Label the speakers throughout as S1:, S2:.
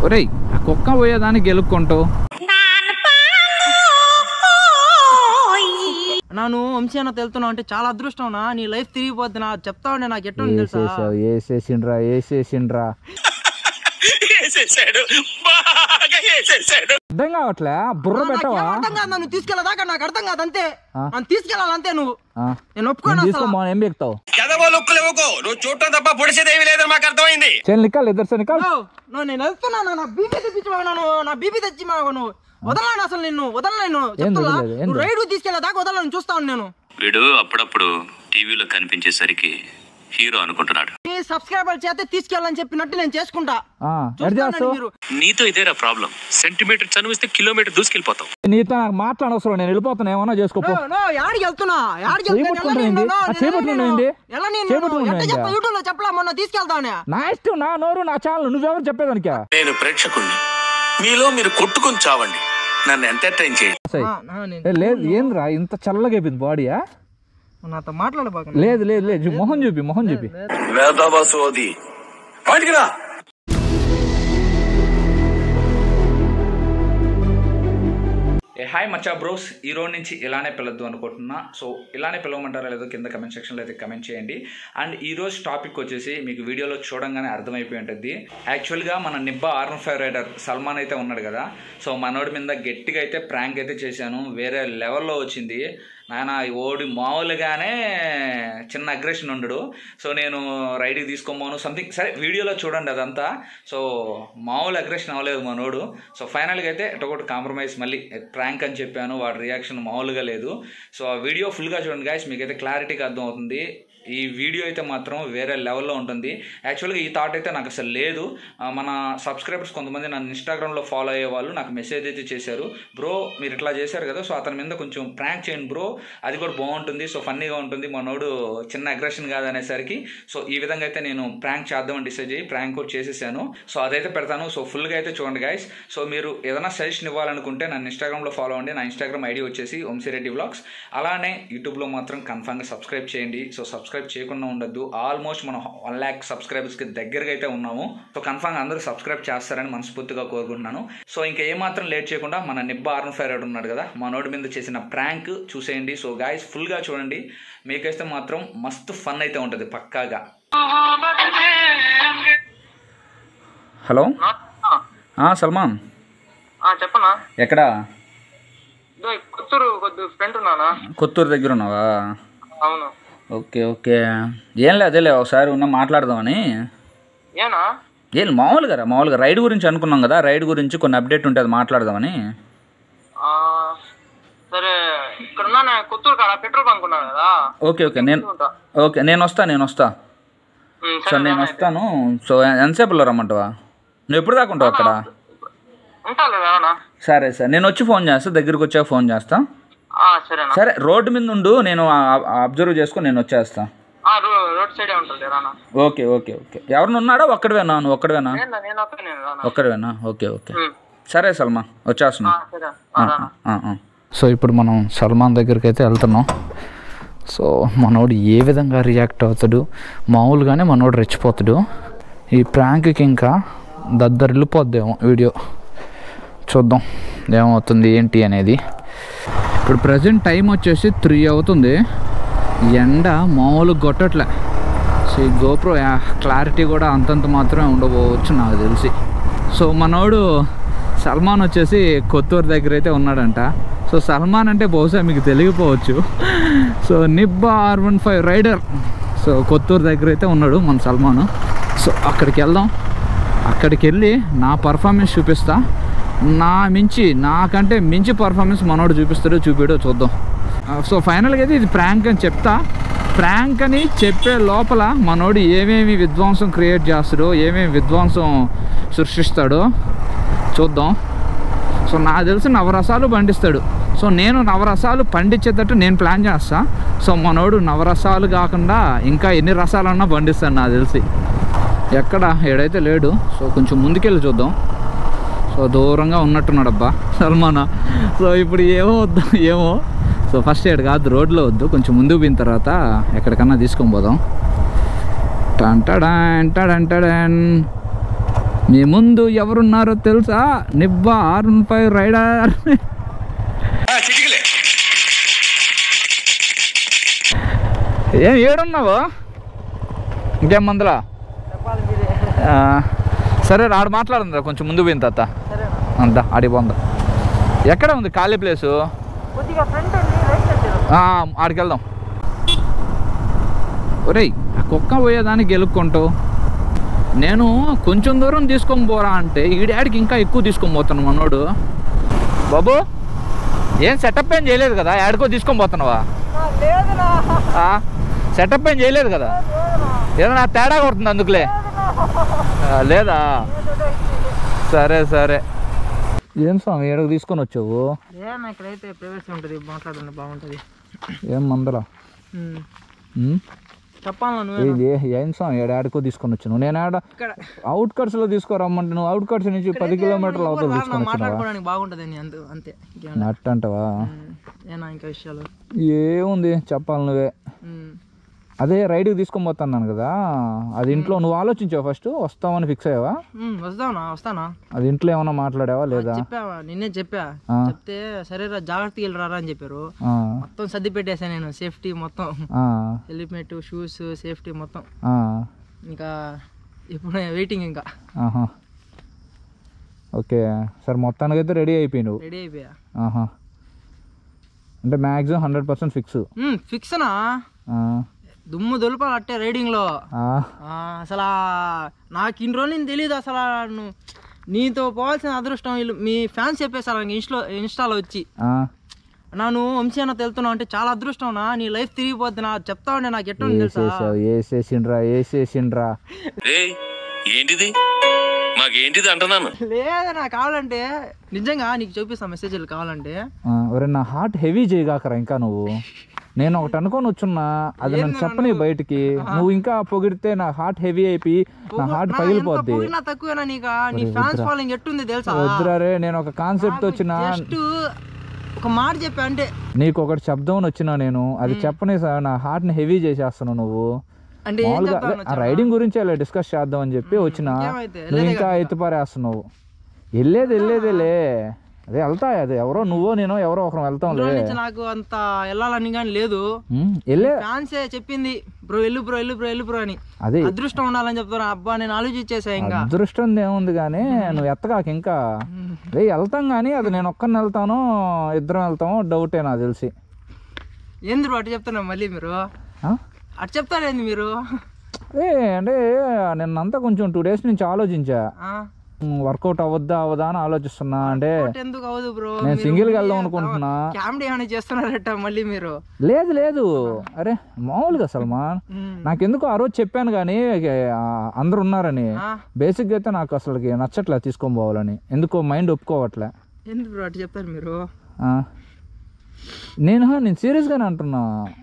S1: ఒరేయ్ ఆ కుక్క పోయేదాన్ని గెలుక్కుంటావు
S2: నాను వంశీ అన్న తెలుతున్నావు అంటే చాలా అదృష్టం నా నీ లైఫ్ తిరిగిపోద్ది నా చెప్తా ఉండే నాకు ఎట్లా ఉంది తెలుసా
S1: వేసేసావు వేసేసిండ్రా వేసేసిండ్రా అర్థం కావట్లే బుర్ర
S2: నాకేం
S1: పెట్టవా
S2: అర్థం కాదు నన్ను తీసుకెళ్ళదాకా నాకు అర్థం కాదు అంతే
S1: ఆ.
S2: నన్ను తీసుకెళ్ళాలంతే నువ్వు
S1: ఆ,
S2: నేను ఒప్పుకోను
S1: నేను
S2: అసలు
S1: తీసుకో ఏం బిగుతావు
S3: ఎదవో లుక్కులు ఇవ్వకు నువ్వు చూడటం తప్ప పొడిచేదేమీ లేదని మాకు అర్థమైంది
S1: చేను నికాల్ ఇద్దరు సార్ నికాల్
S2: నో, నో, నేను వెళ్తున్నాను నా బీపీ తెప్పించి మాకు నా బీపీ తెచ్చి మాకు నువ్వు వదలను అసలు నిన్ను వదలను చెప్తున్నా
S1: వదలలేదు? ఏంది?
S2: నువ్వు రైడ్ తీసుకెళ్ళదాకా వదలను చూస్తాను నేను
S4: వీడు అప్పుడప్పుడు టీవీలో కనిపించేసరికి హీరో అనుకుంటున్నాడు
S2: మీ సబ్స్క్రైబర్ చేతే తీసుకెళ్ళని చెప్పినట్టు నేను చేసుకుంటా
S1: ఆ, ఎడ
S2: చూస్తానండి
S1: చేస్తావు
S2: మీరు
S4: నీతో ఇదేరా ప్రాబ్లం సెంటీమీటర్ చనివిస్తే కిలోమీటర్ దూసుకెళ్ళిపోతావు
S1: నీతో నాకు మాట్లాడవసరం నేను వెళ్ళిపోతాను ఏమన్నా చేసుకోపో
S2: నో, నో, యాడికి వెళ్తున్నా యాడికి
S1: చేయి
S2: వెళ్తున్నా?
S1: పట్టుకుంటా
S2: ఎలా
S1: ఏంది?
S2: నేను?
S1: ఆ
S2: నేను
S1: చేయి
S2: ఎలా
S1: పట్టుకుంటా
S2: నేను?
S1: ఏంది?
S2: ఎలా నేను?
S1: చేయి పట్టుకుంటా
S2: ఎట్ట
S1: ఏంది?
S2: చెప్ప యూట్యూబ్ లో చెప్పలా మొన్న తీసుకెళ్తానే
S1: నా ఇష్టం నా నోరు నా ఛానల్ నువ్వెవరు చెప్పేదానికా
S3: నేను ప్రేక్షకుణ్ణి మీలో మీరు కొట్టుకుని చావండి నన్ను ఎంటర్టైన్ చేయండి
S1: సై.
S2: ఆ, నా, నేను-
S1: ఏ, లేదు ఏంద్రా ఇంత చల్లగా అయిపోయింది బాడీయా
S2: నాతో మాట్లాడబాక
S1: లేదు లేదు లేదు చూ- మొహం చూపి మొహం చూపి
S3: వేదవసోది బయటికి రా
S1: ఏ హాయ్ మచ్చా బ్రోస్ ఈ రోజు నుంచి ఇలానే పిలవద్దు అనుకుంటున్నా సో ఇలానే పిలవమంటారా లేదో కింద కమెంట్ సెక్షన్లో అయితే కమెంట్ చేయండి అండ్ ఈ రోజు టాపిక్ వచ్చేసి మీకు వీడియోలో చూడంగానే అర్థమైపోయి ఉంటుంది యాక్చువల్గా మన నిబ్బా ఆర్న్ ఫైవ్ రైడర్ సల్మాన్ అయితే ఉన్నాడు కదా సో మనోడి మీద గట్టిగా అయితే ప్రాంక్ అయితే చేశాను వేరే లెవెల్లో వచ్చింది నాయన ఓడి మామూలుగానే చిన్న అగ్రెషన్ ఉండడు సో నేను రైడ్కి తీసుకోమోను సంథింగ్ సరే వీడియోలో చూడండి అదంతా సో మామూలు అగ్రెషన్ అవ్వలేదు మనోడు సో ఫైనల్గా అయితే ఒకటి కాంప్రమైజ్ మళ్ళీ ప్రాంక్ అని చెప్పాను వాడి రియాక్షన్ మామూలుగా లేదు సో ఆ వీడియో ఫుల్గా చూడండి గాయస్ మీకు అయితే క్లారిటీగా అర్థం అవుతుంది ఈ వీడియో అయితే మాత్రం వేరే లెవెల్లో ఉంటుంది యాక్చువల్గా ఈ థాట్ అయితే నాకు అసలు లేదు ఆ, మన సబ్స్క్రైబర్స్ కొంతమంది నన్ను ఇన్స్టాగ్రామ్లో ఫాలో అయ్యే వాళ్ళు నాకు మెసేజ్ అయితే చేశారు బ్రో మీరు ఇట్లా చేశారు కదా సో అతని మీద కొంచెం ప్రాంక్ చేయండి బ్రో అది కూడా బాగుంటుంది సో ఫన్నీగా ఉంటుంది మనోడు చిన్న అగ్రెషన్ కాదనేసరికి సో ఈ విధంగా అయితే నేను ప్రాంక్ చేద్దామని డిసైడ్ చేయి ప్రాంక్ కూడా చేసేసాను సో అదైతే పెడతాను సో ఫుల్గా అయితే చూడండి గైస్ సో మీరు ఏదైనా సజెషన్ ఇవ్వాలనుకుంటే నన్ను ఇన్స్టాగ్రామ్లో ఫాలో అవ్వండి నా ఇన్స్టాగ్రామ్ ఐడి వచ్చేసి వంశీరెడ్డి వ్లాగ్స్ అలానే యూట్యూబ్లో మాత్రం కన్ఫామ్గా సబ్స్క్రైబ్ చేయండి సో సబ్స్క్రైబ్ చేయకుండా ఉండొద్దు ఆల్మోస్ట్ మనం వన్ ల్యాక్ సబ్స్క్రైబర్స్కి దగ్గరగా అయితే ఉన్నాము సో కన్ఫామ్గా అందరూ సబ్స్క్రైబ్ చేస్తారని మనస్ఫూర్తిగా కోరుకుంటున్నాను సో ఇంకా ఏమాత్రం లేట్ చేయకుండా మన నిబ్బా ఆర్న్ ఫైర్ ఉన్నాడు కదా మనోడి మీద చేసిన ప్రాంక్ చూసేయండి సో గాయస్ ఫుల్గా చూడండి మీకైతే మాత్రం మస్తు ఫన్ అయితే ఉంటుంది పక్కాగా హలో సల్మాన్
S5: చెప్పనా
S1: ఎక్కడా
S5: ఇదో కొత్తూరు కొద్ది ఫ్రెండ్ ఉన్నానా
S1: కొత్తూరు దగ్గర ఉన్నావా
S5: అవును
S1: ఓకే ఓకే ఏం లేదు అదేలే ఒకసారి ఉన్న మాట్లాడదామని
S5: ఏనా
S1: ఏం మామూలుగా రా, మామూలుగా రైడ్ గురించి అనుకున్నాం కదా రైడ్ గురించి కొన్ని అప్డేట్ ఉంటుంది మాట్లాడదామని
S5: ఆ, సరే ఇక్కడ ఉన్నా నేను కొత్తూరు కాడ పెట్రోల్ బంక్ ఉన్నాను కదా
S1: ఓకే ఓకే నేను
S5: ఉంటా.
S1: ఓకే నేను వస్తా నేను వస్తా
S5: ఉమ్,
S1: సో
S5: సరే
S1: నేను
S5: రానా
S1: వస్తాను సో ఎంతసేపులో రమ్మంటావా నువ్వు ఎప్పుడు దాకా ఉంటావు అక్కడ
S5: అయితే. ఉంటాలే రానా
S1: సరే సరే నేను వచ్చి ఫోన్ చేస్తా దగ్గరికి వచ్చాక ఫోన్ చేస్తా
S5: ఆ, సరేనా
S1: సరే రోడ్డు మీద ఉండు నేను అబ్జర్వ్ చేసుకొని నేను వచ్చేస్తా
S5: ఆ, రో- రోడ్ సైడే ఉంటుంది రానా
S1: ఓకే ఓకే ఓకే ఎవరిని ఉన్నాడా ఒక్కడివేనా నువ్వు ఒక్కడివేనా
S5: నేను నేను ఒక్క నేను రానా
S1: ఒక్కడివేనా ఓకే ఓకే
S5: ఉమ్,
S1: సరే సల్మా వచ్చేస్తున్నా
S5: ఆ, సరే ఆ, రానా
S1: సో ఇప్పుడు మనం సల్మాన్ దగ్గరికి అయితే వెళ్తున్నాం సో మనోడు ఏ విధంగా రియాక్ట్ అవుతాడు మామూలుగానే మనోడు రెచ్చిపోతాడు ఈ ప్రాంక్కి ఇంకా దద్దరిల్లిపోద్దేమో వీడియో చూద్దాం ఏమవుతుంది ఏంటి అనేది ఇప్పుడు ప్రజెంట్ టైం వచ్చేసి త్రీ అవుతుంది ఎండ మామూలు కొట్టట్లే సో ఈ గోప్రో క్లారిటీ కూడా అంతంత మాత్రమే ఉండబోవచ్చు నాకు తెలిసి సో మనోడు సల్మాన్ వచ్చేసి కొత్తూరు దగ్గర అయితే ఉన్నాడంట సో సల్మాన్ అంటే బహుశా మీకు తెలియకపోవచ్చు సో నిబ్బా R one five rider so Kothur దగ్గర అయితే ఉన్నాడు మన సల్మాన్ సో అక్కడికి వెళ్దాం అక్కడికి వెళ్ళి నా పర్ఫార్మెన్స్ చూపిస్తా నా మించి నాకంటే మించి పర్ఫార్మెన్స్ మనోడు చూపిస్తాడో చూపాడో చూద్దాం ఆ, సో ఫైనల్గా అయితే ఇది ప్రాంక్ అని చెప్తా ప్రాంక్ అని చెప్పే లోపల మనోడు ఏమేమి విధ్వంసం క్రియేట్ చేస్తాడో ఏమేమి విధ్వంసం సృష్టిస్తాడో చూద్దాం సో నాకు తెలిసి నవరసాలు పండిస్తాడు సో నేను నవరసాలు పండించేటట్టు నేను ప్లాన్ చేస్తా సో మనోడు నవరసాలు కాకుండా ఇంకా ఎన్ని రసాలన్నా పండిస్తాడు నాకు తెలిసి ఎక్కడ ఏడైతే లేడు సో కొంచెం ముందుకెళ్ళి చూద్దాం సో దూరంగా ఉన్నట్టున్నాడు అబ్బా సల్మానా సో ఇప్పుడు ఏమో వద్దు ఏమో సో ఫస్ట్ ఏడు కాదు రోడ్లో వద్దు కొంచెం ముందుకు పోయిన తర్వాత ఎక్కడికన్నా తీసుకొని పోదాం టన్ టడన్ టడన్ టడన్ మీ ముందు ఎవరున్నారో తెలుసా నిబ్బా ఆర్ ఫైవ్ రైడర్
S3: చిటికలే
S1: ఏం ఏడున్నావు ఇంకేం మందులా ఆ, సరే ఆడు మాట్లాడుందా కొంచెం ముందు పోయిన తాత అంతా ఆడి పోందా ఎక్కడ ఉంది ఖాళీ ప్లేసు
S2: కొద్దిగా ఫ్రంట్ ఉంది రైట్ సైడ్
S1: ఆ, ఆడికి వెళ్దాం ఒరేయ్ ఆ కుక్క పోయేదానికి గెలుక్కుంటావు నేను కొంచెం దూరం తీసుకొని పోరా అంటే ఈడాడికి ఇంకా ఎక్కువ తీసుకొని పోతాను మనోడు బాబు ఏం సెటప్ ఏం చేయలేదు కదా యాడికో తీసుకొని పోతున్నావా
S2: లేదునా
S1: సెటప్ ఏం చేయలేదు కదా ఏదైనా తేడా కొడుతుంది అందుకులే ఆ, లేదా సరే సరే ఏం స్వామి ఏడకు తీసుకొని వచ్చావు
S2: ఏమన్నా ఇక్కడైతే ప్రైవేసీ ఉంటుంది మాట్లాడండి బాగుంటుంది
S1: ఏం మందలా ఉమ్?
S2: చెప్పాలా నువ్వు
S1: ఇది ఏం స్వామి ఏడ ఆడుకో తీసుకొని వచ్చాను నేను ఆడ
S2: ఇక్కడ
S1: అవుట్ కట్స్ లో తీసుకురమ్మంటే నువ్వు అవుట్ కట్స్ నుంచి పది కిలోమీటర్ల అవతల తీసుకొని వచ్చినావా
S2: మాట్లాడుకోవడానికి బాగుంటుంది అంత అంతే ఇంకేమన్నా
S1: నట్టు అంటావా
S2: ఉమ్, ఏనా ఇంకా విషయాలు
S1: ఏముంది చెప్పాలి నువ్వే
S2: ఉమ్.
S1: అదే రైడ్కి తీసుకొని పోతున్నాను కదా అది ఇంట్లో నువ్వు ఆలోచించావు ఫస్ట్ వస్తావని ఫిక్స్ అయ్యావా
S2: ఉమ్, వస్తానా వస్తానా
S1: అది ఇంట్లో ఏమైనా మాట్లాడావా లేదా
S2: చెప్పావా నిన్నే చెప్పా
S1: ఆ.
S2: చెప్తే సరేరా జాగ్రత్తగా వెళ్ళరారా అని చెప్పారు
S1: ఆ,
S2: మొత్తం సర్ది పెట్టేసా నేను సేఫ్టీ మొత్తం
S1: ఆ,
S2: హెల్మెట్ షూస్ సేఫ్టీ మొత్తం
S1: ఆ,
S2: ఇంకా ఇప్పుడు వెయిటింగ్ ఇంకా
S1: ఆహా ఓకే సరే మొత్తానికి అయితే రెడీ అయిపోయి నువ్వు
S2: రెడీ అయిపోయా
S1: ఆహా అంటే మ్యాక్సిమం హండ్రెడ్ పర్సెంట్ ఫిక్స్
S2: ఫిక్స్నా దుమ్ము దులపాలి అట్టే రైడింగ్లో ఆ, అసలు ఆ- నాకు ఇన్ని రోజులు నేను తెలియదు అసలు ఆ ను- నీతో పోవాల్సిన అదృష్టం వీళ్ళు మీ ఫ్యాన్స్ చెప్పేశారు నాకు ఇన్స్టా ఇన్స్టాలో వచ్చి నాను వంశీ అన్న తెలుతున్నావు అంటే చాలా అదృష్టం నా నీ లైఫ్ తిరిగిపోద్ది నా చెప్తా ఉండే నాకు ఎట్లా ఉంది తెలుసా
S1: వేసేసావు వేసేసిండ్రా వేసేసిండ్రా
S4: రే ఏంటిది మాకేంటిది అంటున్నాను
S2: లేదా నాకు కావాలంటే నిజంగా నీకు చూపిస్తా మెసేజ్లు కావాలంటే
S1: ఆ, ఒరే నా హార్ట్ హెవీ చేయగాకరా ఇంకా నువ్వు నేను ఒకటి అనుకొని వచ్చున్నా అది నన్ను చెప్పని బయటికి నువ్వు ఇంకా పొగిడితే నా హార్ట్ హెవీ అయిపోయి నా హార్ట్
S2: నా ఎంత
S1: పగిలిపోద్ది
S2: పొగిడినా తక్కువేనా నీకు నీ ఫ్యాన్స్ ఫాలోయింగ్ ఎట్టుంది తెలుసా
S1: వద్దురా రే నేను ఒక కాన్సెప్ట్ వచ్చిన
S2: జస్ట్ ఒక మాట చెప్పా అంటే
S1: నీకు ఒకటి శబ్దం అని వచ్చినా నేను అది చెప్పని సార్ నా హార్ట్ ని హెవీ చేసేస్తున్నావు నువ్వు
S2: అంటే ఏం
S1: మామూలుగా
S2: చెప్తాను
S1: అదే, ఆ రైడింగ్ గురించి అలా డిస్కస్ చేద్దాం అని చెప్పి వచ్చిన
S2: ఇంకేమైతే?
S1: నువ్వు ఇంకా ఎత్తుపారేస్తున్నావు వెళ్ళేది వెళ్ళేదేలే అదే వెళ్తా అది ఎవరో నువ్వో నేనో ఎవరో ఒకరు వెళ్తాంలే
S2: రోజు నుంచి నాకు అంత వెళ్ళాలని కానీ లేదు
S1: ఉమ్, వెళ్ళే
S2: ఫ్యాన్సే చెప్పింది బ్రో ఎల్లు బ్రో ఎల్లు బ్రో ఎల్లు బ్రో అని
S1: అదే
S2: అదృష్టం ఉండాలని చెప్తాను అబ్బా నేను ఆలోచించేసా ఇంకా
S1: అదృష్టం ఏముంది కానీ నువ్వు ఎత్తగాక ఇంకా రే వెళ్తాం కానీ అది నేను ఒక్కరిని వెళ్తానో ఇద్దరం వెళ్తామో డౌటే నాకు తెలిసి
S2: ఏంది బ్రో అటు చెప్తున్నా మళ్ళీ మీరు
S1: ఆ?
S2: అటు చెప్తారేంది మీరు
S1: ఏ అంటే నిన్నంతా కొంచెం టూ డేస్ నుంచి ఆలోచించా
S2: ఆ?
S1: వర్కౌట్ అవ్వద్దా అవదా అని ఆలోచిస్తున్నా అంటే
S2: ఒకటి ఎందుకు అవదు బ్రో
S1: నేను సింగిల్ గా వెళ్దాం అనుకుంటున్నా
S2: కామెడీ ఏమైనా చేస్తున్నారట మళ్ళీ మీరు
S1: లేదు లేదు అరే మామూలుగా సల్మాన్
S2: ఉమ్.
S1: నాకెందుకు ఆ రోజు చెప్పాను కానీ ఆ, అందరు ఉన్నారని
S2: ఆ?
S1: బేసిక్ అయితే నాకు అసలుకి నచ్చట్లే తీసుకొని పోవాలని ఎందుకో మైండ్ ఒప్పుకోవట్లే
S2: ఎందుకు బ్రో అటు చెప్తారు మీరు
S1: ఆ. నేను నేను సీరియస్గానే అంటున్నా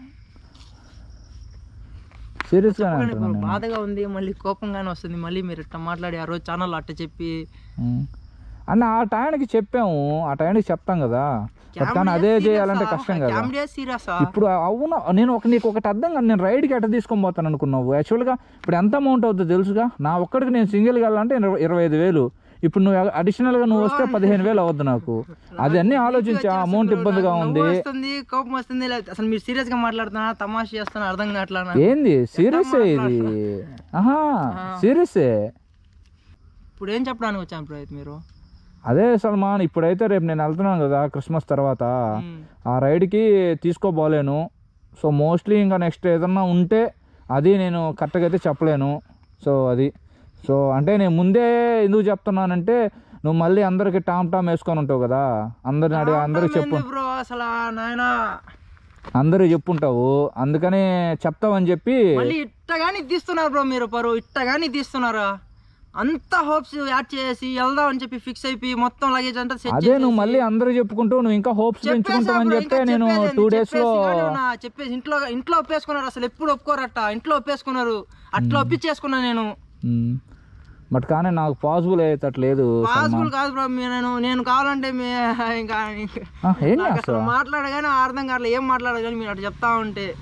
S1: సీరియస్గానే
S2: కానీ
S1: అంటున్నా
S2: ఇప్పుడు
S1: నేను
S2: బాధగా ఉంది మళ్ళీ కోపంగానే వస్తుంది మళ్ళీ మీరు ఇట్లా మాట్లాడి ఆ రోజు ఛానల్ అట్ట చెప్పి
S1: ఉమ్. అన్న ఆ టైంకి చెప్పాము ఆ టైంకి చెప్తాం కదా బట్ కానీ అదే చేయాలంటే కష్టం కదా
S2: కామెడీ సీరియసా
S1: ఇప్పుడు అవును నేను ఒక నీకు ఒకటి అర్థం కాదు నేను రైడ్కి ఎట్ట తీసుకొని పోతాను అనుకున్నావు యాక్చువల్గా ఇప్పుడు ఎంత అమౌంట్ అవుతుందో తెలుసుగా నా ఒక్కడికి నేను సింగిల్గా వెళ్ళాలంటే ఇరవై ఇరవై ఐదు వేలు ఇప్పుడు నువ్వు అడిషనల్గా నువ్వు వస్తే పదిహేను వేలు అవ్వద్దు నాకు అది అన్నీ ఆలోచించా అమౌంట్ ఇబ్బందిగా ఉంది
S2: వస్తుంది కోపం వస్తుంది లేదా అసలు మీరు సీరియస్ గా మాట్లాడుతున్నా తమాష చేస్తున్నా అర్థం కావట్లా నాకు.
S1: ఏంది సీరియస్ ఇది ఆహా సీరియసే
S2: ఇప్పుడు ఏం చెప్పడానికి వచ్చాను బ్రో అయితే మీరు
S1: అదే సల్మాన్ ఇప్పుడైతే రేపు నేను వెళ్తున్నాను కదా క్రిస్మస్ తర్వాత
S2: మ్మ్.
S1: ఆ రైడ్కి తీసుకోబోలేను సో మోస్ట్లీ ఇంకా నెక్స్ట్ ఏదన్నా ఉంటే అది నేను కరెక్ట్గా అయితే చెప్పలేను సో అది సో అంటే నేను ముందే ఎందుకు చెప్తున్నానంటే నువ్వు మళ్ళీ అందరికి టామ్ టామ్ వేసుకొని ఉంటావు కదా అందరిని అడిగి అందరికి చెప్పు
S2: బ్రో అసలు నాయనా
S1: అందరికి చెప్పుంటావు అందుకని చెప్తావని చెప్పి
S2: మళ్ళీ ఇట్టగాని తీస్తున్నారు బ్రో మీరు పరు ఇట్టగాని తీస్తున్నారా అంత హోప్స్ యాడ్ చేసి వెళ్దాం అని చెప్పి ఫిక్స్ అయిపోయి మొత్తం లగేజ్ అంతా సెట్
S1: అదే నువ్వు మళ్ళీ అందరికి చెప్పుకుంటూ నువ్వు ఇంకా హోప్స్ పెంచుకుంటావని చెప్తే నేను టూ డేస్ లో
S2: చెప్పేసి ఇంట్లో ఇంట్లో ఒప్పేసుకున్నారు అసలు ఎప్పుడు ఒప్పుకోరట ఇంట్లో ఒప్పేసుకున్నారు అట్లా ఒప్పించేసుకున్నా నేను
S1: బట్ కానీ నాకు పాసిబుల్ అయ్యేటట్లేదు
S2: పాసిబుల్ కాదు బ్రో నేను నేను కావాలంటే మీ ఇంకా
S1: ఆ, ఏం
S2: నాకు
S1: చేస్తావు
S2: అసలు మాట్లాడగానే అర్థం కావట్లేదు ఏం మాట్లాడాలి కానీ మీరు అటు చెప్తా ఉంటే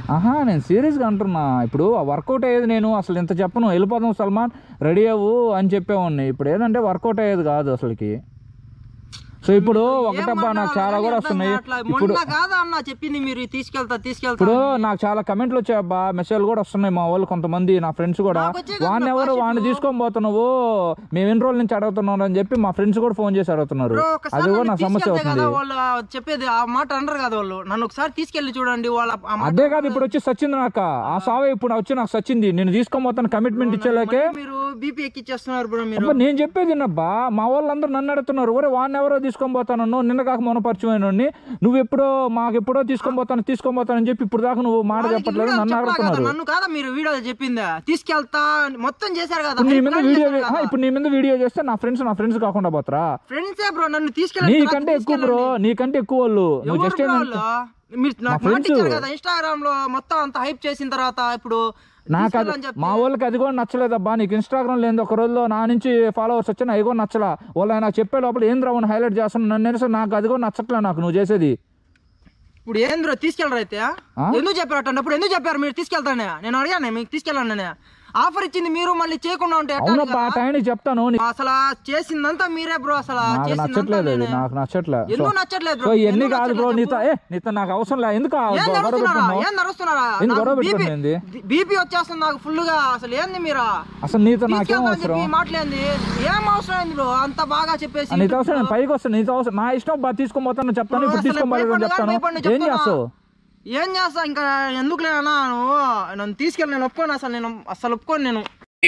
S1: ఆహా నేను సీరియస్గా అంటున్నా ఇప్పుడు ఆ వర్కౌట్ అయ్యేది నేను అసలు ఇంత చెప్పను వెళ్ళిపోదాం సల్మాన్ రెడీ అవ్వు అని చెప్పేవాడిని ఇప్పుడు ఏంటంటే వర్కౌట్ అయ్యేది కాదు అసలుకి సో ఇప్పుడు ఒకటబ్బా నాకు చాలా కూడా వస్తున్నాయి ఇప్పుడు
S2: మొన్న కాదా అన్న చెప్పింది మీరు తీసుకెళ్తా తీసుకెళ్తా
S1: ఇప్పుడు నాకు చాలా కమెంట్లు వచ్చాయబ్బా మెసేజ్లు కూడా వస్తున్నాయి మా వాళ్ళు కొంతమంది నా ఫ్రెండ్స్ కూడా
S2: నాకు వచ్చే కదా
S1: వాడిని ఎవరు వాడిని తీసుకొని పోతున్నావు మేము ఎన్ని రోజుల నుంచి అడుగుతున్నాం అని చెప్పి మా ఫ్రెండ్స్ కూడా ఫోన్ చేసి అడుగుతున్నారు
S2: బ్రో, ఒకసారి
S1: అది కూడా
S2: నన్ను
S1: నా సమస్య
S2: తీసుకెళ్తే
S1: అవుతుంది
S2: కదా వాళ్ళు చెప్పేది ఆ మాట అనరు కదా వాళ్ళు నన్ను ఒకసారి తీసుకెళ్లి చూడండి వాళ్ళ ఆ మాట
S1: అదే కాదు ఇప్పుడు వచ్చి సచ్చింది నాకు ఆ సావే ఇప్పుడు వచ్చి నాకు సచ్చింది నేను తీసుకొని పోతాను కమిట్మెంట్ ఇచ్చేలాకే
S2: మీరు బీపీ ఎక్కిచ్చేస్తున్నారు బ్రో మీరు
S1: అబ్బా నేను చెప్పేది విన్నబ్బా మా వాళ్ళందరూ నన్ను అడుగుతున్నారు ఒరే వాడిని ఎవరో తీసుకొని పోతానన్ను నిన్న కాక మొన్న పరిచయం అయినోడిని నువ్వు ఎప్పుడో మాకు ఎప్పుడో తీసుకొని పోతాను తీసుకొని పోతానని చెప్పి ఇప్పుడు దాకా నువ్వు మాట
S2: వాళ్ళకి
S1: చెప్పట్లేదు
S2: వీడియోలు
S1: నన్ను
S2: చెప్పలా కదా,
S1: అడుగుతున్నారు
S2: నన్ను కాదా మీరు వీడియో చెప్పిందా తీసుకెళ్తా మొత్తం చేశారు కదా
S1: ఇప్పుడు నీ మీద వీడియో ఆ, ఇప్పుడు నీ మీద వీడియో చేస్తే నా ఫ్రెండ్స్ నా ఫ్రెండ్స్ కాకుండా పోతారా
S2: ఫ్రెండ్సే బ్రో నన్ను తీసుకెళ్ళి
S1: నీకంటే ఎక్కువ బ్రో నీకంటే ఎక్కువ వాళ్ళు నువ్వు జస్ట్ ఏంటంటే
S2: మీరు నాకు
S1: friends.
S2: మాట ఇచ్చారు కదా ఇన్స్టాగ్రామ్ లో మొత్తం అంత హైప్ చేసిన తర్వాత ఇప్పుడు
S1: నాకు అది
S2: తీసుకెళ్ళని చెప్పి
S1: మా వాళ్ళకి అది కూడా నచ్చలేదబ్బా నీకు ఇన్స్టాగ్రామ్ లేదు ఒక రోజులో నా నుంచి ఫాలోవర్స్ వచ్చి అవి కూడా నచ్చలా వాళ్ళు నాకు చెప్పే లోపల ఏం రావని హైలైట్ చేస్తున్నాను నన్ను అనేసి నాకు అది కూడా నచ్చట్లే నాకు నువ్వు చేసేది
S2: ఇప్పుడు ఏం బ్రో తీసుకెళ్ళరు అయితే ఎందుకు చెప్పారు అప్పుడు ఎందుకు చెప్పారు మీరు తీసుకెళ్తానే నేను అడిగాను మీకు తీసుకెళ్ళండి ఆఫర్ ఇచ్చింది మీరు మళ్ళీ చేయకుండా ఉంటే ఎట్లా
S1: అవునబ్బా ఆ
S2: కదా?
S1: టైంకి చెప్తాను నీ-
S2: అసలు చేసిందంతా మీరే బ్రో అసలు
S1: నాకు
S2: చేసిందంతా
S1: నచ్చట్లేదు అది
S2: నేనే.
S1: నాకు నచ్చట్లే సో
S2: ఎందుకు నచ్చట్లేదు
S1: సో
S2: బ్రో
S1: ఇవన్నీ
S2: ఎందుకు
S1: కాదు బ్రో
S2: నచ్చట్లేదు
S1: నీతో ఏ నీతో నాకు అవసరం లేదు ఎందుకు ఆ
S2: ఏం
S1: గొడవ
S2: నడుస్తున్నారా
S1: పెట్టుకున్నావు
S2: ఏం నడుస్తున్నారా
S1: ఎందుకు గొడవ పెట్టుకున్నది?
S2: బీపీ వచ్చేస్తుంది నాకు ఫుల్ గా అసలు ఏంది మీరా
S1: అసలు నీతో నాకేం
S2: తీసుకెళ్తా అని
S1: అవసరం
S2: చెప్పి మాట్లాడింది ఏం అవసరం ఏంది బ్రో అంత బాగా చెప్పేసి
S1: నీతో అవసరం నేను పైకి వస్తాను నీతో అవసరం నా ఇష్టం బా తీసుకొని పోతాను చెప్తాను
S2: బ్రో,
S1: ఇప్పుడు
S2: అసలు
S1: తీసుకొని పోలేదని
S2: భయపడ్డా,
S1: చెప్తాను
S2: భయపడ్డా
S1: ఏం
S2: చెప్తున్నా.
S1: చేస్తావు
S2: ఏం చేస్తా ఇంకా ఎందుకు లేనా నువ్వు నన్ను తీసుకెళ్ళి నేను ఒప్పుకోను అసలు నేను అసలు ఒప్పుకోను నేను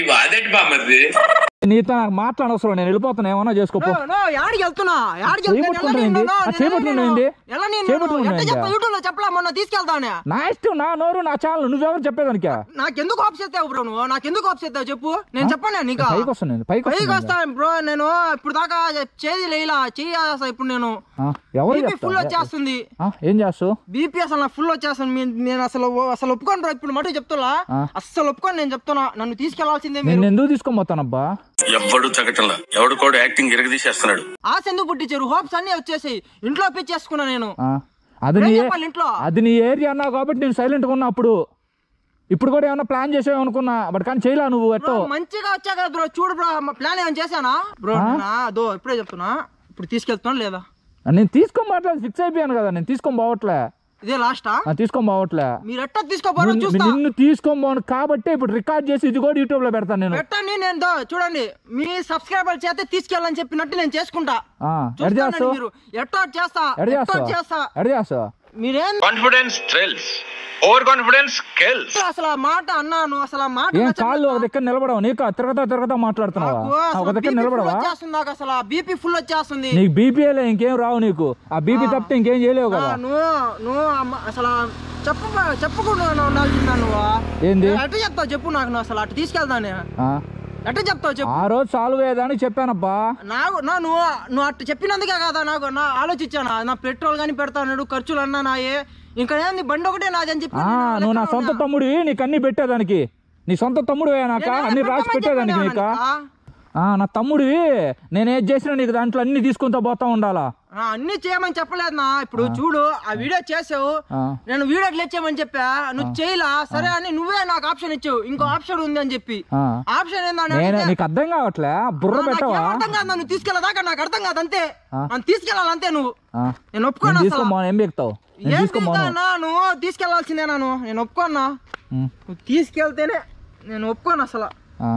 S1: నీతో నాకు మాట్లాడవసరం నేను వెళ్ళిపోతాను ఏమన్నా చేసుకోపో
S2: నో, నో, యాడికి వెళ్తున్నా యాడికి
S1: చేయి
S2: వెళ్తాను?
S1: పట్టుకుంటా
S2: ఎలా
S1: ఏంది?
S2: నేను?
S1: ఆ
S2: నేను
S1: చేయి
S2: ఎలా
S1: పట్టుకుంటా
S2: నేను?
S1: ఏంది?
S2: ఎలా నేను?
S1: చేయి పట్టుకుంటా
S2: ఎట్ట
S1: ఏంది?
S2: చెప్పా యూట్యూబ్ లో చెప్పలా మొన్న తీసుకెళ్తానే
S1: నా ఇష్టం నా నోరు నా ఛానల్ నువ్వెవరు చెప్పేదానికా
S2: నాకెందుకు ఆప్స్ ఎత్తావు బ్రో నువ్వు నాకెందుకు ఆప్స్ ఎత్తావు చెప్పు నేను చెప్పను నీకు
S1: పైకి వస్తాను నేను పైకి
S2: పైకి
S1: వస్తాను
S2: వస్తాను బ్రో నేను ఇప్పుడు దాకా చేది లేలా చెయ్యి అసలు ఇప్పుడు నేను
S1: ఆ, ఎవరు
S2: బీపీ ఫుల్
S1: చెప్తావు
S2: వచ్చేస్తుంది
S1: ఆ, ఏం చేస్తావు
S2: బీపీ అసలు నాకు ఫుల్ వచ్చేస్తుంది మీ- నేను అసలు అసలు ఒప్పుకోను బ్రో ఇప్పుడు మటు చెప్తున్నా
S1: ఆ.
S2: అస్సలు ఒప్పుకోను నేను చెప్తున్నా నన్ను తీసుకెళ్లాల్సిందే మీరు
S1: నేను ఎందుకు తీసుకొని పోతానబ్బా
S3: ఎవ్వడు తగ్గటంలా ఎవడు కూడా యాక్టింగ్ ఇరగదీసేస్తున్నాడు
S2: ఆశ ఎందుకు పుట్టించారు హోప్స్ అన్ని వచ్చేసి ఇంట్లో పిచ్చేసుకున్నా నేను
S1: ఆ, అది నీ
S2: ఏం చెప్పాలి ఇంట్లో
S1: అది నీ ఏరియా అన్నావు కాబట్టి నేను సైలెంట్గా ఉన్నా అప్పుడు ఇప్పుడు కూడా ఏమన్నా ప్లాన్ చేసావు అనుకున్నా బట్ కానీ చేయలా నువ్వు ఎట్టో
S2: బ్రో, మంచిగా వచ్చా కదా బ్రో చూడు బ్రో ప్లాన్ ఏమైనా చేశానా బ్రో నేనా? అదో ఇప్పుడే చెప్తున్నా ఇప్పుడు తీసుకెళ్తున్నాను లేదా
S1: నేను తీసుకొని పోవట్లేదు ఫిక్స్ అయిపోయాను కదా నేను తీసుకొని పోవట్లే
S2: ఇదే లాస్టా
S1: ఆ, తీసుకొని పోవట్లే
S2: మీరు ఎట్టా తీసుకోపోరో
S1: నిన్ను-
S2: చూస్తా
S1: నిన్ను తీసుకొని పోను కాబట్టి ఇప్పుడు రికార్డ్ చేసి ఇది కూడా యూట్యూబ్ లో పెడతాను నేను
S2: పెట్టండి నేను దో, చూడండి మీ సబ్స్క్రైబర్ చేస్తే తీసుకెళ్ళని చెప్పినట్టు నేను చేసుకుంటా
S1: ఆ, ఎడ
S2: చూస్తానండి
S1: చేస్తావు
S2: మీరు ఎట్టో చేస్తా
S1: ఎడ
S2: ఎట్టో
S1: చేస్తావు
S2: చేస్తా
S1: ఎడ చేస్తావు
S2: మీరేం
S6: కాన్ఫిడెన్స్ ట్రెల్స్ ఓవర్ కాన్ఫిడెన్స్ కెల్స్
S2: అసలు ఆ మాట అన్నాను అసలు ఆ మాట
S1: ఏం
S2: నచ్చలేదు.
S1: కాళ్ళు ఒక దగ్గర నిలబడవు నీకు తిరగతా తిరగతా మాట్లాడుతున్నావా
S2: నాకు
S1: ఆ,
S2: అసలు
S1: ఒక దగ్గర
S2: BP full
S1: నిలబడవా
S2: వచ్చేస్తుంది నాకు అసలు బీపీ ఫుల్ వచ్చేస్తుంది
S1: నీకు బీపీఏలే ఇంకేం రావు నీకు ఆ బీపీ తప్పితే ఇంకేం చేయలేవు
S2: ఆ,
S1: కదా
S2: నువ్వు నువ్వు అమ్మ- అసలు చెప్ప చెప్పకుండా ఉండాల్సిందా నువ్వు
S1: ఏంది
S2: ఎట్ట చెప్తావు చెప్పు నాకు నువ్వు అసలు అటు తీసుకెళ్తానే
S1: ఆ,
S2: ఎట్ట చెప్తావు చెప్పు
S1: ఆ రోజు సాల్వ్ అయ్యేదానికి చెప్పానబ్బా
S2: నాకు నా నువ్వు నువ్వు అట్టు చెప్పినందుకే కదా నాకు నా ఆలోచించాను నా పెట్రోల్ కానీ పెడతాను ఖర్చులు అన్నా నాయే ఇంకా ఏంది బండి ఒకటే నాది అని చెప్పి
S1: ఆ,
S2: నేను
S1: నువ్వు నా
S2: లెక్కలో
S1: సొంత
S2: ఉన్నా.
S1: తమ్ముడివి నీకు అన్ని పెట్టేదానికి నీ సొంత తమ్ముడు నాక
S2: నేను
S1: అన్ని
S2: ఏమైనా
S1: రాసి
S2: పెట్టమని
S1: పెట్టేదానికి
S2: చెప్పానా
S1: నీక
S2: నీకు?
S1: ఆ, నా తమ్ముడివి నేను ఏది చేసినా నీకు దాంట్లో అన్ని తీసుకుంటూ పోతా ఉండాలా
S2: ఆ, అన్ని చేయమని చెప్పలేదు నా ఇప్పుడు చూడు ఆ వీడియో చేసావు
S1: ఆ.
S2: నేను వీడియో ఎట్లా చేయమని చెప్పా నువ్వు చేయలా సరే అని నువ్వే నాకు ఆప్షన్ ఇచ్చావు ఇంకో ఆప్షన్ ఉంది అని చెప్పి
S1: ఆ.
S2: ఆప్షన్ ఏందని
S1: నేను
S2: అడిగితే,
S1: నీకు అర్థం కావట్లే బుర్ర
S2: నాకు
S1: పెట్టవా
S2: ఏం అర్థం కాదు నువ్వు తీసుకెళ్ళదాకా నాకు అర్థం కాదు అంతే
S1: ఆ.
S2: నన్ను తీసుకెళ్ళాలి అంతే నువ్వు
S1: ఆ,
S2: నేను ఒప్పుకోను
S1: నేను
S2: అసలు
S1: తీసుకోమో ఏం బిగుతావు నేను
S2: ఏం
S1: తీసుకోమోను
S2: తీస్తానా నువ్వు తీసుకెళ్లాల్సిందే నాను నేను ఒప్పుకోనా
S1: ఉమ్,
S2: నువ్వు తీసుకెళ్తేనే నేను ఒప్పుకోను అసలు
S1: ఆ.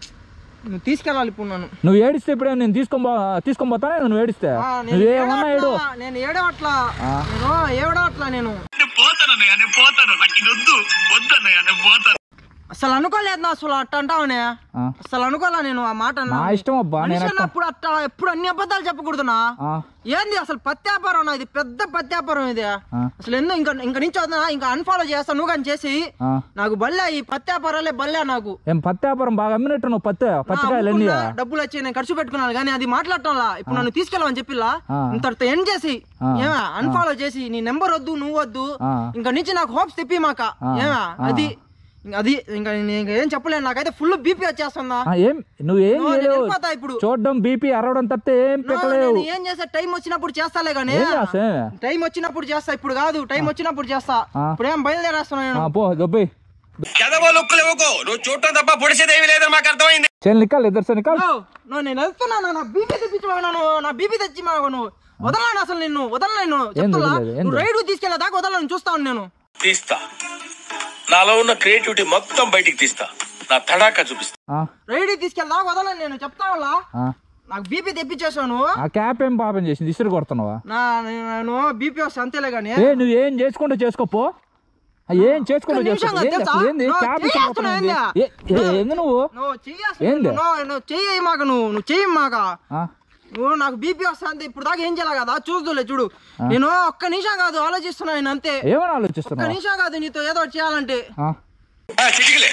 S2: నువ్వు తీసుకెళ్ళాలి ఇప్పుడు నన్ను
S1: నువ్వు ఏడిస్తే ఇప్పుడే నేను తీసుకొని పో తీసుకొని పోతానే నువ్వు ఏడిస్తే
S2: ఆ, నేను
S1: నువ్వేమన్నా ఏడు
S2: ఏడవట్లా, నేను ఏడవట్లా
S1: ఆ.
S2: నేను ఏడవట్లా నేను
S3: నేను పోతానన్నయ్య నేను పోతాను నాకు ఇది వద్దు వద్దన్నయ్య నేను పోతాను
S2: అసలు అనుకోలేదు నా అసలు అట్ట అంటావనే
S1: ఆ.
S2: అసలు అనుకోలే నేను ఆ మాట
S1: నా ఇష్టం అబ్బా నేను
S2: మనిషి
S1: అట్ట
S2: అన్నప్పుడు అట్ట ఎప్పుడు అన్ని అబద్ధాలు చెప్పకూడదునా
S1: ఆ,
S2: ఏంది అసలు పత్యాపారం నా ఇది పెద్ద పత్యాపారం ఇది
S1: ఆ.
S2: అసలు ఎందుకు ఇంకా ఇంకా నుంచి వద్దా ఇంకా అన్ఫాలో చేస్తా నువ్వు కానీ చేసి
S1: ఆ.
S2: నాకు బల్లే ఈ పత్యాపారాలే బల్లే నాకు
S1: ఏం పత్తి వ్యాపారం బాగా అమ్మినట్టు నువ్వు పత్తి పత్తికాయలు ఎన్ని
S2: అమ్ముకున్నా, డబ్బులు వచ్చి నేను ఖర్చు పెట్టుకున్నాను కానీ అది మాట్లాడటంలా ఇప్పుడు నన్ను తీసుకెళ్ళమని చెప్పిలా
S1: ఆ.
S2: ఇంతటితో ఎండ్ చేసి
S1: ఆ.
S2: ఏమా అన్ఫాలో చేసి నీ నెంబర్ వద్దు నువ్వు వద్దు
S1: ఆ.
S2: ఇంకా నుంచి నాకు హోప్స్ తెప్పి మాక ఏమా అది ఇంక అది ఇంకా నేను ఇంకా ఏం చెప్పలేను నాకైతే ఫుల్ బీపీ వచ్చేస్తుందా
S1: ఆ, ఏం నువ్వేం
S2: నో, నేను
S1: చేయలేవు
S2: వెళ్ళిపోతా ఇప్పుడు.
S1: చూడడం బీపీ అరవడం తప్పితే ఏం
S2: నో,
S1: పెట్టలేవు
S2: నేను ఏం చేస్తా టైం వచ్చినప్పుడు చేస్తాలే కానీ
S1: ఏం చేస్తా
S2: టైం వచ్చినప్పుడు చేస్తా ఇప్పుడు కాదు టైం వచ్చినప్పుడు చేస్తా
S1: ఆ.
S2: ఇప్పుడు ఏం బయలుదేరేస్తున్నా నేను
S1: పో గబ్బై
S3: ఎదవో లుక్కులు ఇవ్వకు నువ్వు చూడటం తప్ప పొడిచేదేమి లేదని మాకు అర్థమైంది
S1: చెల్లి నికాల్ ఇద్దరు సార్ నికాల్
S2: నో, నో, నేను వెళ్తున్నాను నా బీపీ తెప్పించమన్నాను నా బీపీ తెచ్చి మాకు వదలను అసలు నిన్ను వదలను చెప్తున్నా
S1: వదలలేదు? ఏంది?
S2: నువ్వు రైడ్ తీసుకెళ్ళా దాకా వదలను చూస్తాను నేను
S3: తీస్తా నాలో ఉన్న క్రియేటివిటీ మొత్తం బయటికి తీస్తా నా తడాకా చూపిస్తా
S1: ఆ,
S2: రైడ్ తీసుకెళ్ళా దాకా వదలను నేను చెప్తా వాళ్ళ
S1: ఆ.
S2: నాకు బీపీ తెప్పించేసాను
S1: ఆ క్యాప్ ఏం పాపం చేసింది ఇసురు కొడుతున్నావా
S2: నా నేను బీపీ వస్తే అంతేలే కానీ
S1: ఏ నువ్వు ఏం చేసుకుంటూ చేసుకోపో ఆ, ఏం చేసుకుంటూ
S2: ఒక్క నిమిషం
S1: చేసుకో ఏంది
S2: తెలుసా?
S1: అసలు ఏంది
S2: నువ్వు
S1: క్యాప్
S2: చేస్తున్నా
S1: ఇసురు
S2: ఏంది?
S1: ఏ ఏ, ఏంది నువ్వు
S2: నువ్వు చెయ్యి
S1: ఏంది?
S2: నువ్వు చెయ్యి మాక నువ్వు నువ్వు చెయ్యి మాక
S1: ఆ,
S2: నువ్వు నాకు బీపీ వస్తుంది ఇప్పుడు దాకా ఏం చేయాలి కదా చూద్దులే చూడు నేను ఒక్క నిమిషం కాదు ఆలోచిస్తున్నా నేను అంతే
S1: ఏమని
S2: ఒక్క
S1: ఆలోచిస్తున్నావు
S2: నిమిషం కాదు నీతో ఏదో ఒకటి చేయాలంటే
S1: ఆ,
S3: చిటికలే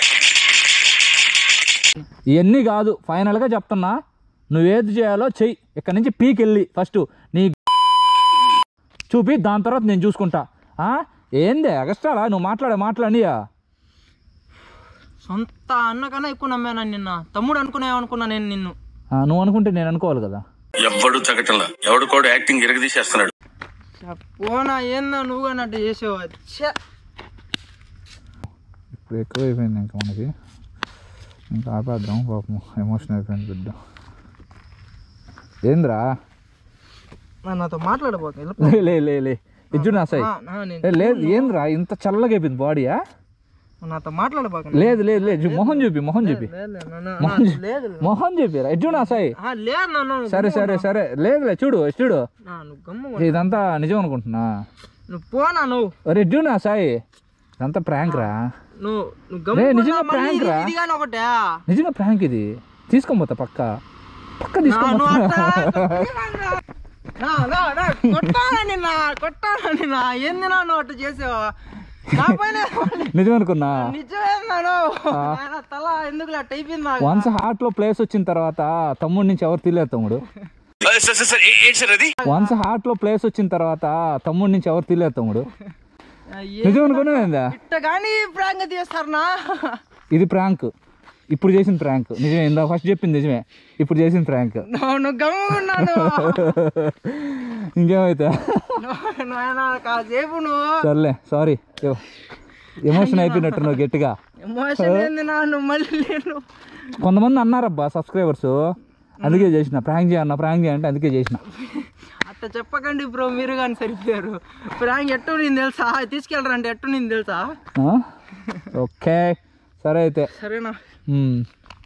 S1: ఇవన్నీ కాదు ఫైనల్గా చెప్తున్నా నువ్వేది చేయాలో చెయ్యి ఇక్కడ నుంచి పీక్ వెళ్ళి ఫస్ట్ నీ చూపి దాని తర్వాత నేను చూసుకుంటా ఆ? ఏందే ఎగస్ట్రాలా నువ్వు మాట్లాడే మాట్లాడియా
S2: సొంత అన్న కన్నా ఎక్కువ నమ్మాను నిన్న తమ్ముడు అనుకునే అనుకున్నా నేను నిన్ను
S1: నువ్వు అనుకుంటే నేను అనుకోవాలి కదా
S3: ఎవ్వడు తగ్గటంలా ఎవడు కూడా యాక్టింగ్ ఇరగదీసేస్తున్నాడు
S2: పోనా ఏందో నువ్వు అన్నట్టు చేసావు ఛే.
S1: ఇప్పుడు ఎక్కువైపోయింది ఇంకా మనకి ఇంకా ఆపేద్దాం పాపం ఎమోషన్ అయిపోయింది బిడ్డ ఏంద్రా
S2: నా నాతో మాట్లాడబోక
S1: లే లే లే లే ఇజ్జు నా సై ఏ, లేదు ఏంద్రా ఇంత చల్లగా అయిపోయింది బాడీయా
S2: నాతో మాట్లాడబోక
S1: లేదు లేదు లేదు చూ- మొహం చూపి మొహం చూపి మొహం చూ-
S2: లేదు
S1: మొహం చూపిరా ఇజ్జు నా సై
S2: ఆ, లేదు నన్ను
S1: సరే సరే సరే లేదులే చూడు చూడు
S2: నువ్వు గమ్ము
S1: ఇదంతా నిజం అనుకుంటున్నా
S2: నువ్వు పోనా నువ్వు
S1: రెడ్డి నా సాయి ఇదంతా ప్రాంక్ రా
S2: నువ్వు నువ్వు
S1: రే,
S2: గమ్ము
S1: నిజంగా prank రా.
S2: ఇది కానీ ఒకటే
S1: నిజంగా ప్రాంక్ ఇది తీసుకొని పోతా పక్క పక్క
S2: నా,
S1: తీసుకొని
S2: నువ్వు
S1: పోతా.
S2: అట్లా నా, నా, నా, కొట్టాలని నా కొట్టాలని నా ఏంది నా నువ్వు అట్టు చేసావు నా పైన
S1: నిజం అనుకున్నా
S2: నిజమేనాను నాయనా, తల ఎందుకు అట్ట అయిపోయింది నాకు
S1: వన్స్ హార్ట్ లో ప్లేస్ వచ్చిన తర్వాత తమ్ముడి నుంచి ఎవరు తీయలేదు తమ్ముడు
S3: సార్ సార్ సార్ ఏ- ఏంటి సార్ అది
S1: వన్స్ హార్ట్ లో ప్లేస్ వచ్చిన తర్వాత తమ్ముడి నుంచి ఎవరు తీయలేదు తమ్ముడు నిజం అనుకున్నావేందా
S2: ఇట్ట కానీ ప్రాంగ తీస్తారనా
S1: ఇది ప్రాంక్ ఇప్పుడు చేసిన ప్రాంక్ నిజమే ఇందా ఫస్ట్ చెప్పింది నిజమే ఇప్పుడు చేసిన ప్రాంక్
S2: నువ్వు గమ్ముకున్నాను
S1: ఇంకేమైతే
S2: నాయన కాసేపు నువ్వు
S1: సర్లే సారీ ఎమోషన్ అయిపోయినట్టు నువ్వు గట్టిగా
S2: ఎమోషన్ ఏంది నా నువ్వు మళ్ళీ నేను
S1: కొంతమంది అన్నారబ్బా సబ్స్క్రైబర్స్ అందుకే చేసిన ప్రాంక్ చేయన్న ప్రాంక్ చేయంటే అందుకే చేసిన
S2: అట్ట చెప్పకండి బ్రో మీరు కానీ సరిపోయారు ప్రాంక్ ఎట్టు నేను తెలుసా తీసుకెళ్ళరంటే ఎట్టు నేను తెలుసా
S1: ఆ? ఓకే సరే అయితే
S2: సరేనా
S1: మ్మ్.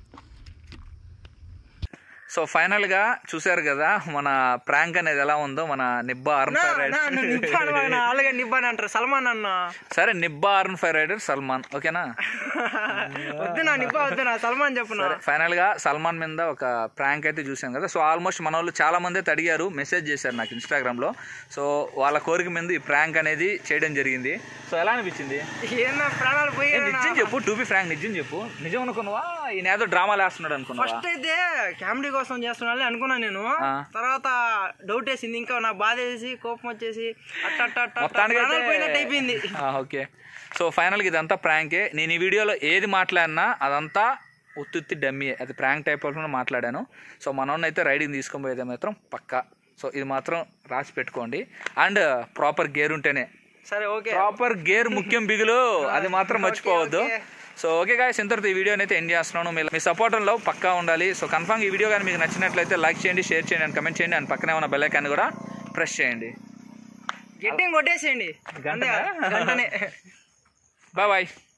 S7: సో ఫైనల్ గా చూసారు కదా మన ప్రాంక్ అనేది ఎలా ఉందో మన నిబ్బా అర్న్ ఫైవ్ రైడర్
S2: అలాగే నిబ్బాని అంటారు సల్మాన్ అన్న
S7: సరే నిబ్బా అర్న్ ఫైవ్ రైడర్ సల్మాన్ ఓకేనా
S2: వద్దు నా నిబ్బా వద్దు నా సల్మాన్ చెప్పు నా
S7: ఫైనల్ గా సల్మాన్ మీద ఒక ప్రాంక్ అయితే చూసాం కదా సో ఆల్మోస్ట్ మన వాళ్ళు చాలా మంది అయితే అడిగారు మెసేజ్ చేశారు నాకు ఇన్స్టాగ్రామ్ లో సో వాళ్ళ కోరిక మీద ఈ ప్రాంక్ అనేది చేయడం జరిగింది సో ఎలా అనిపించింది
S2: ఏందో ప్రాణాలు పోయి
S7: ఏ, నిజం చెప్పు టూ బి ఫ్రాంక్ నిజం చెప్పు నిజం అనుకున్నావా ఈయన ఏదో డ్రామాలు వేస్తున్నాడు అనుకున్నావా
S2: ఫస్ట్ అయితే కామెడీ కోసం చేస్తున్నాను అనుకున్నా నేను
S7: ఆ.
S2: తర్వాత డౌట్ వేసింది ఇంకా నా బాధ వేసి కోపం వచ్చేసి అట్ట అట్ట అట్ట అట్ట
S7: మొత్తానికి
S2: ప్రాణాలు పోయినట్టు అయిపోయింది
S7: ఓకే సో ఫైనల్గా ఇదంతా ప్రాంకే నేను ఈ వీడియోలో ఏది మాట్లాడినా అదంతా ఉత్తుత్తి డమ్మీ అది ప్రాంక్ టైప్ ఆఫ్ మాట్లాడాను సో మనోడిని అయితే రైడింగ్ తీసుకొని పోయేది మాత్రం పక్కా సో ఇది మాత్రం రాసి పెట్టుకోండి అండ్ ప్రాపర్ గేర్ ఉంటేనే
S2: సరే ఓకే
S7: ప్రాపర్ గేర్ ముఖ్యం బిగులు అది మాత్రం మర్చిపోవద్దు సో ఓకే గాయస్ ఇంతటితో ఈ వీడియోని అయితే ఎండ్ చేస్తున్నాను మీ మీ సపోర్టర్లో పక్కా ఉండాలి సో కన్ఫామ్ ఈ వీడియో కానీ మీకు నచ్చినట్లయితే లైక్ చేయండి షేర్ చేయండి అండ్ కమెంట్ చేయండి అండ్ పక్కనే ఉన్న బెల్ ఐకాన్ కూడా ప్రెస్ చేయండి
S2: గట్టిగా కొట్టేసేయండి
S7: గంటనా?
S2: గంటనే
S7: బాయ్ బాయ్